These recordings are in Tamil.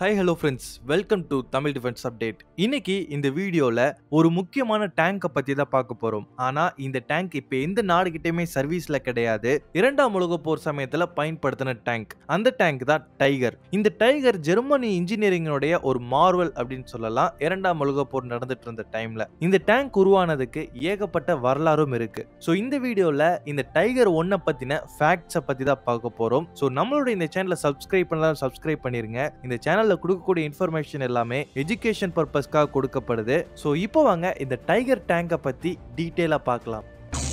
hi hello friends welcome to Tamil defence update இன்னைக்கு இந்த வீடியோவில் ஒரு முக்கியமான டேங்கை பற்றி தான் பார்க்க போகிறோம் ஆனால் இந்த டேங்க் இப்போ எந்த நாடுகிட்டயுமே சர்வீஸில் கிடையாது இரண்டாம் உலகப் போர் சமயத்தில் பயன்படுத்தின டேங்க் அந்த டேங்க் தான் டைகர் இந்த டைகர் ஜெர்மனி இன்ஜினியரிங்கினுடைய ஒரு மார்வல் அப்படின்னு சொல்லலாம் இரண்டாம் உலகப் போர் நடந்துட்டு இருந்த டைமில் இந்த டேங்க் உருவானதுக்கு ஏகப்பட்ட வரலாறும் இருக்கு ஸோ இந்த வீடியோவில் இந்த டைகர் ஒன்னை பற்றின ஃபேக்ட்ஸை பற்றி தான் பார்க்க போகிறோம் ஸோ நம்மளோட இந்த சேனலை சப்ஸ்கிரைப் பண்ணலாம் சப்ஸ்கிரைப் பண்ணிருங்க இந்த சேனல்ல கொடுக்கக்கூடிய இன்ஃபர்மேஷன் எல்லாமே எஜுகேஷன் பர்பஸ்க்காக கொடுக்கப்படுது ஸோ இப்போ வாங்க இந்த டைகர் டேங்கை பத்தி டீட்டெயிலா பார்க்கலாம்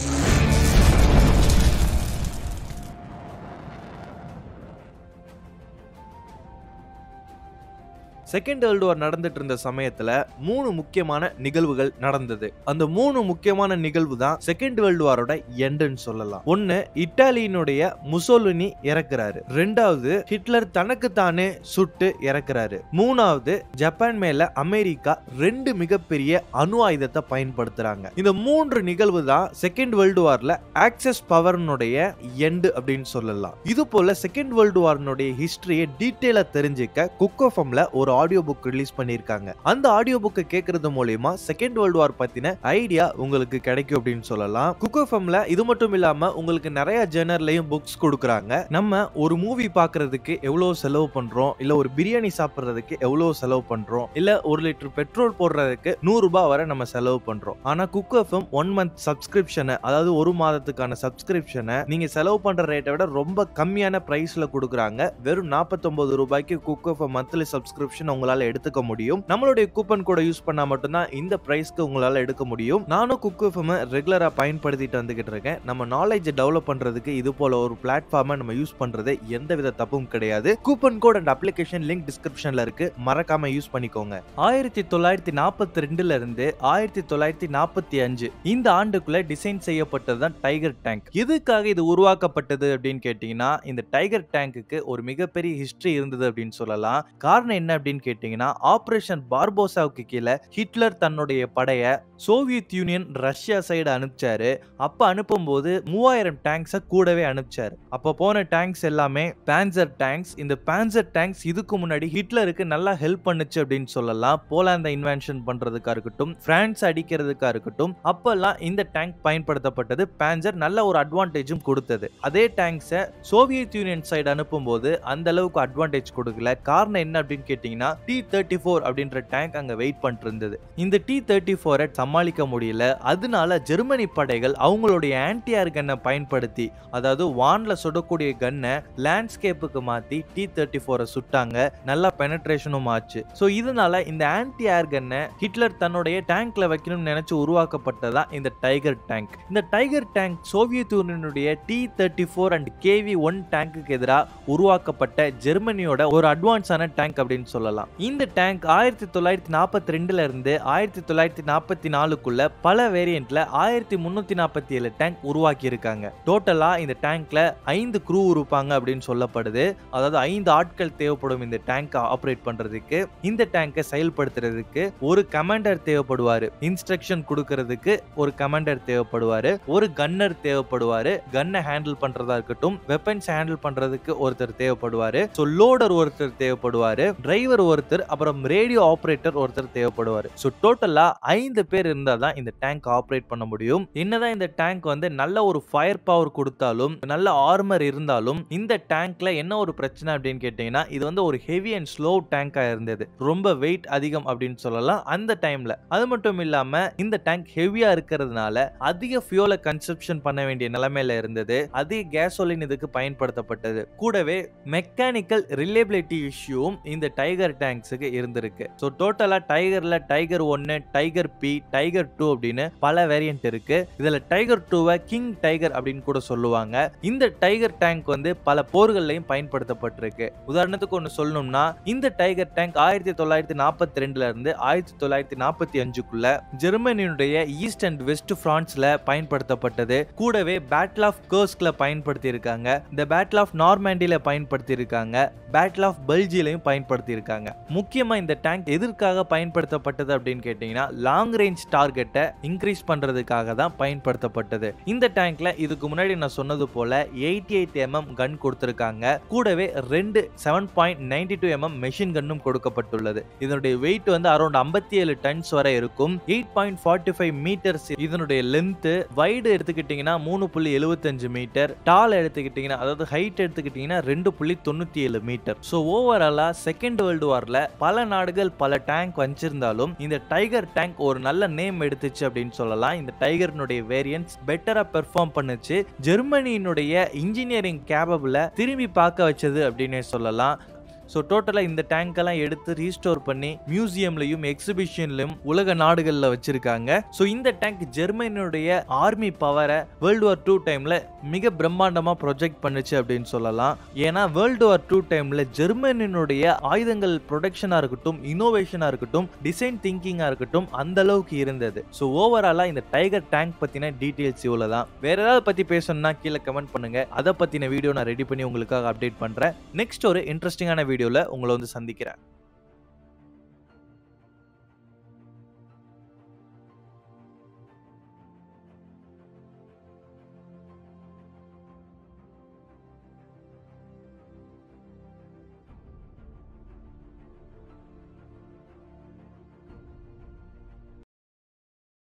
செகண்ட் வேர்ல்டு வார் நடந்துட்டு இருந்த சமயத்துல மூணு முக்கியமான நிகழ்வுகள் நடந்தது அந்த மூணு முக்கியமான நிகழ்வு தான் செகண்ட் வேர்ல்டு வாரோட எண்டுன்னு சொல்லலாம் ஒன்னு இத்தாலியினுடைய முசோலினி இறக்குறாரு ரெண்டாவது ஹிட்லர் தனக்கு தானே சுட்டு இறக்குறாரு மூணாவது ஜப்பான் மேல அமெரிக்கா ரெண்டு மிகப்பெரிய அணு ஆயுதத்தை பயன்படுத்துறாங்க இந்த மூன்று நிகழ்வு தான் செகண்ட் வேர்ல்டு வார்ல ஆக்சஸ் பவர்னுடைய எண்டு அப்படின்னு சொல்லலாம் இது போல செகண்ட் வேர்ல்டு வார்னுடைய ஹிஸ்டரியை டீட்டெயிலா தெரிஞ்சுக்க குக்கோஃபம்ல ஒரு ஆடியோ புக் ரிலீஸ் பண்ணியிருக்காங்க அந்த ஆடியோ புக்கை கேட்கறது மூலயமா செகண்ட் வேர்ல்டு வார் பத்தின ஐடியா உங்களுக்கு கிடைக்கும் அப்படின்னு சொல்லலாம் குக்கோஃபம்ல இது மட்டும் இல்லாம உங்களுக்கு நிறைய ஜெனர்லயும் புக்ஸ் கொடுக்குறாங்க நம்ம ஒரு மூவி பார்க்கிறதுக்கு எவ்வளவு செலவு பண்றோம் இல்ல ஒரு பிரியாணி சாப்பிடுறதுக்கு எவ்வளவு செலவு பண்றோம் இல்ல ஒரு லிட்டர் பெட்ரோல் போடுறதுக்கு நூறு ரூபாய் வரை நம்ம செலவு பண்றோம் ஆனா குக்கோஃபம் ஒன் மந்த் சப்ஸ்கிரிப்ஷனை அதாவது ஒரு மாதத்துக்கான சப்ஸ்கிரிப்ஷனை நீங்க செலவு பண்ற ரேட்டை விட ரொம்ப கம்மியான பிரைஸ்ல கொடுக்குறாங்க வெறும் 49 ரூபாய்க்கு குக்கோஃபம் மந்த்லி சப்ஸ்கிரிப்ஷன் உங்களால எடுத்துக்க முடியும் நம்மளுடைய கூப்பன் கூட யூஸ் பண்ணா மட்டும்தான் இந்த பிரைஸ்க்கு உங்களால எடுக்க முடியும் நானும் குக்கோஃபம் ரெகுலரா பயன்படுத்திட்டு வந்துகிட்டு இருக்கேன் நம்ம நாலேஜ் டெவலப் பண்றதுக்கு இது போல ஒரு பிளாட்ஃபார்மை நம்ம யூஸ் பண்றது எந்தவித தப்பும் கிடையாது coupon code and application link டிஸ்கிரிப்ஷன்ல இருக்கு மறக்காம யூஸ் பண்ணிக்கோங்க ஆயிரத்தி தொள்ளாயிரத்தி நாற்பத்தி ரெண்டுல இருந்து ஆயிரத்தி தொள்ளாயிரத்தி நாற்பத்தி அஞ்சு இந்த ஆண்டுக்குள்ள டிசைன் செய்யப்பட்டது தான் டைகர் டேங்க் எதுக்காக இது உருவாக்கப்பட்டது அப்படின்னு கேட்டீங்கன்னா இந்த டைகர் டேங்குக்கு ஒரு மிகப்பெரிய ஹிஸ்டரி இருந்தது அப்படின்னு சொல்லலாம் காரணம் என்ன அப்படின்னு கேட்டீங்கன்னா ஆபரேஷன் பார்போசாவுக்கு கீழே ஹிட்லர் தன்னுடைய படைய சோவியத் யூனியன் ரஷ்யா சைடு அனுப்பிச்சாரு அப்ப அனுப்பும்போது மூவாயிரம் டேங்க்ஸை கூடவே அனுப்பிச்சாரு அப்ப போன டேங்க்ஸ் எல்லாமே பேன்சர் டேங்க்ஸ் இந்த பேன்சர் டேங்க்ஸ் இதுக்கு முன்னாடி ஹிட்லருக்கு நல்லா ஹெல்ப் பண்ணுச்சு அப்படின்னு சொல்லலாம் போலாந்த இன்வென்ஷன் பண்றதுக்கா இருக்கட்டும் பிரான்ஸ் அடிக்கிறதுக்கா இருக்கட்டும் அப்பெல்லாம் இந்த டேங்க் பயன்படுத்தப்பட்டது பேன்சர் நல்ல ஒரு அட்வான்டேஜும் கொடுத்தது அதே டேங்க்ஸை சோவியத் யூனியன் சைடு அனுப்பும்போது அந்த அளவுக்கு அட்வான்டேஜ் கொடுக்கல காரணம் என்ன அப்படின்னு கேட்டீங்கன்னா டி தேர்ட்டி ஃபோர் அப்படின்ற டேங்க் அங்க வெயிட் பண்ணிட்டு இருந்தது இந்த டி தேர்ட்டி ஃபோரை சமாளிக்க முடியல அதனால ஜெர்மனி படைகள் அவங்களுடைய ஆன்டி ஏர் கன்னை பயன்படுத்தி அதாவது வான்ல சுடக்கூடிய கன்னை லேண்ட்ஸ்கேப்புக்கு மாத்தி டி தேர்ட்டி ஃபோரை சுட்டாங்க நல்லா பெனட்ரேஷனும் ஆச்சு ஸோ இதனால இந்த ஆன்டி ஏர் கன்னை ஹிட்லர் தன்னுடைய டேங்க்ல வைக்கணும்னு நினைச்சு உருவாக்கப்பட்டதா இந்த டைகர் டேங்க் இந்த டைகர் டேங்க் சோவியத் யூனியனுடைய T thirty four and K V டேங்குக்கு எதிராக உருவாக்கப்பட்ட ஜெர்மனியோட ஒரு அட்வான்ஸான டேங்க் அப்படின்னு சொல்லலாம் இந்த டேங்க் ஆயிரத்தி தொள்ளாயிரத்தி நாற்பத்தி ரெண்டுல இருந்து ஆயிரத்தி தொள்ளாயிரத்தி நாற்பத்தி நாலுக்குள்ள பல வேரியன்ட்ல ஆயிரத்தி முன்னூத்தி நாற்பத்தி ஏழு டேங்க் உருவாக்கி இருக்காங்க டோட்டலா இந்த டேங்க்ல ஐந்து குரூ இருப்பாங்க அப்படின்னு சொல்லப்படுது அதாவது ஐந்து ஆட்கள் தேவைப்படும் இந்த டேங்கை ஆப்ரேட் பண்றதுக்கு இந்த டேங்கை செயல்படுத்துறதுக்கு ஒரு கமாண்டர் தேவைப்படுவாரு இன்ஸ்ட்ரக்ஷன் கொடுக்கறதுக்கு ஒரு கமாண்டர் தேவைப்படுவாரு ஒரு கன்னர் தேவைப்படுவாரு கன்னை ஹேண்டில் பண்றதா இருக்கட்டும் வெப்பன்ஸ் ஹேண்டில் பண்றதுக்கு ஒருத்தர் தேவைப்படுவாரு ஸோ லோடர் ஒருத்தர் தேவைப்படுவாரு டிரைவர் ஒருத்தர் அப்புறம் ரேடியோ ஆபரேட்டர் ஒருத்தர் தேவைப்படுவாரு ஸோ டோட்டலா ஐந்து பேர் இருந்தால் தான் இந்த டேங்க் ஆப்ரேட் பண்ண முடியும் என்னதான் இந்த டேங்க் வந்து நல்ல ஒரு ஃபயர் பவர் கொடுத்தாலும் நல்ல ஆர்மர் இருந்தாலும் இந்த டேங்க்ல என்ன ஒரு பிரச்சனை அப்படின்னு கேட்டீங்கன்னா இது வந்து ஒரு ஹெவி அண்ட் ஸ்லோ டேங்கா இருந்தது ரொம்ப வெயிட் அதிகம் அப்படின்னு சொல்லலாம் அந்த டைம்ல அது மட்டும் இல்லாம இந்த டேங்க் ஹெவியா இருக்கிறதுனால அதிக ஃபியூலை கன்சப்ஷன் பண்ண வேண்டிய நிலைமையில இருந்தது அதிக கேசோலின் இதுக்கு பயன்படுத்தப்பட்டது கூடவே மெக்கானிக்கல் ரிலேபிலிட்டி இஷ்யூவும் இந்த டைகர் டேங்க்ஸுக்கு இருந்திருக்கு ஸோ டோட்டலா டைகர்ல டைகர் ஒன்னு டைகர் பி டைகர் டூ அப்படின்னு பல வேரியன்ட் இருக்கு இதுல டைகர் டூவை கிங் டைகர் அப்படின்னு கூட சொல்லுவாங்க இந்த டைகர் டேங்க் வந்து பல போர்கள்லையும் பயன்படுத்தப்பட்டிருக்கு உதாரணத்துக்கு ஒன்று சொல்லணும்னா இந்த டைகர் டேங்க் ஆயிரத்தி தொள்ளாயிரத்தி நாற்பத்தி ரெண்டுல இருந்து ஆயிரத்தி தொள்ளாயிரத்தி நாற்பத்தி அஞ்சுக்குள்ள ஜெர்மனியுடைய ஈஸ்ட் அண்ட் வெஸ்ட் பிரான்ஸ்ல பயன்படுத்தப்பட்டது கூடவே பேட்டில் ஆஃப் கர்ஸ்க்ல பயன்படுத்தி இருக்காங்க இந்த பேட்டில் ஆஃப் நார்மாண்டில பயன்படுத்தி இருக்காங்க பேட்டில் ஆஃப் பெல்ஜிலையும் பயன்படுத்தி இருக்காங்க கொடுத்துருக்காங்க முக்கியமா இந்த டேங்க் எதற்காக பயன்படுத்தப்பட்டது அப்படின்னு கேட்டீங்கன்னா லாங் ரேஞ்ச் டார்கெட்டை இன்க்ரீஸ் பண்றதுக்காக தான் பயன்படுத்தப்பட்டது இந்த டேங்க்ல இதுக்கு முன்னாடி நான் சொன்னது போல எயிட்டி எயிட் எம்எம் கன் கொடுத்துருக்காங்க கூடவே ரெண்டு seven point ninety two mm machine கன்னும் கொடுக்கப்பட்டுள்ளது இதனுடைய வெயிட் வந்து அரௌண்ட் ஐம்பத்தி ஏழு டன்ஸ் வரை இருக்கும் eight point forty five metres இதனுடைய லென்த் வைடு எடுத்துக்கிட்டீங்கன்னா மூணு புள்ளி எழுபத்தஞ்சு மீட்டர் டால் எடுத்துக்கிட்டீங்கன்னா அதாவது ஹைட் எடுத்துக்கிட்டீங்கன்னா ரெண்டு புள்ளி தொண்ணூத்தி ஏழு மீட்டர் ஸோ ஓவராலா செகண்ட் வேர்ல்டு வார்ல பல நாடுகள் பல டேங்க் வச்சிருந்தாலும் இந்த டைகர் டேங்க் ஒரு நல்ல நேம் எடுத்துச்சு அப்படின்னு சொல்லலாம் இந்த டைகர்னுடைய வேரியன்ஸ் பெட்டரா பெர்ஃபார்ம் பண்ணுச்சு ஜெர்மனியினுடைய இன்ஜினியரிங் கேபபிள திரும்பி பார்க்க வச்சது அப்படின்னே சொல்லலாம் ஸோ டோட்டலாக இந்த டேங்கெல்லாம் எடுத்து ரீஸ்டோர் பண்ணி மியூசியம்லையும் எக்ஸிபிஷன்லையும் உலக நாடுகளில் வச்சிருக்காங்க ஸோ இந்த டேங்க் ஜெர்மனியுடைய ஆர்மி பவரை வேர்ல்டு வார் டூ டைமில் மிக பிரம்மாண்டமாக ப்ரொஜெக்ட் பண்ணுச்சு அப்படின்னு சொல்லலாம் ஏன்னா வேர்ல்டு வார் டூ டைமில் ஜெர்மனியினுடைய ஆயுதங்கள் ப்ரொடக்ஷனாக இருக்கட்டும் இனோவேஷனாக இருக்கட்டும் டிசைன் திங்கிங்காக இருக்கட்டும் அந்த அளவுக்கு இருந்தது ஸோ ஓவராலாக இந்த டைகர் டேங்க் பற்றின டீட்டெயில்ஸ் இவ்வளோ தான் வேற ஏதாவது பற்றி பேசணும்னா கீழே கமெண்ட் பண்ணுங்க அதை பற்றின வீடியோ நான் ரெடி பண்ணி உங்களுக்காக அப்டேட் பண்ணுறேன் நெக்ஸ்ட் ஒரு இன்ட்ரெஸ்டிங்கான வீடியோவில் உங்களை வந்து சந்திக்கிறேன்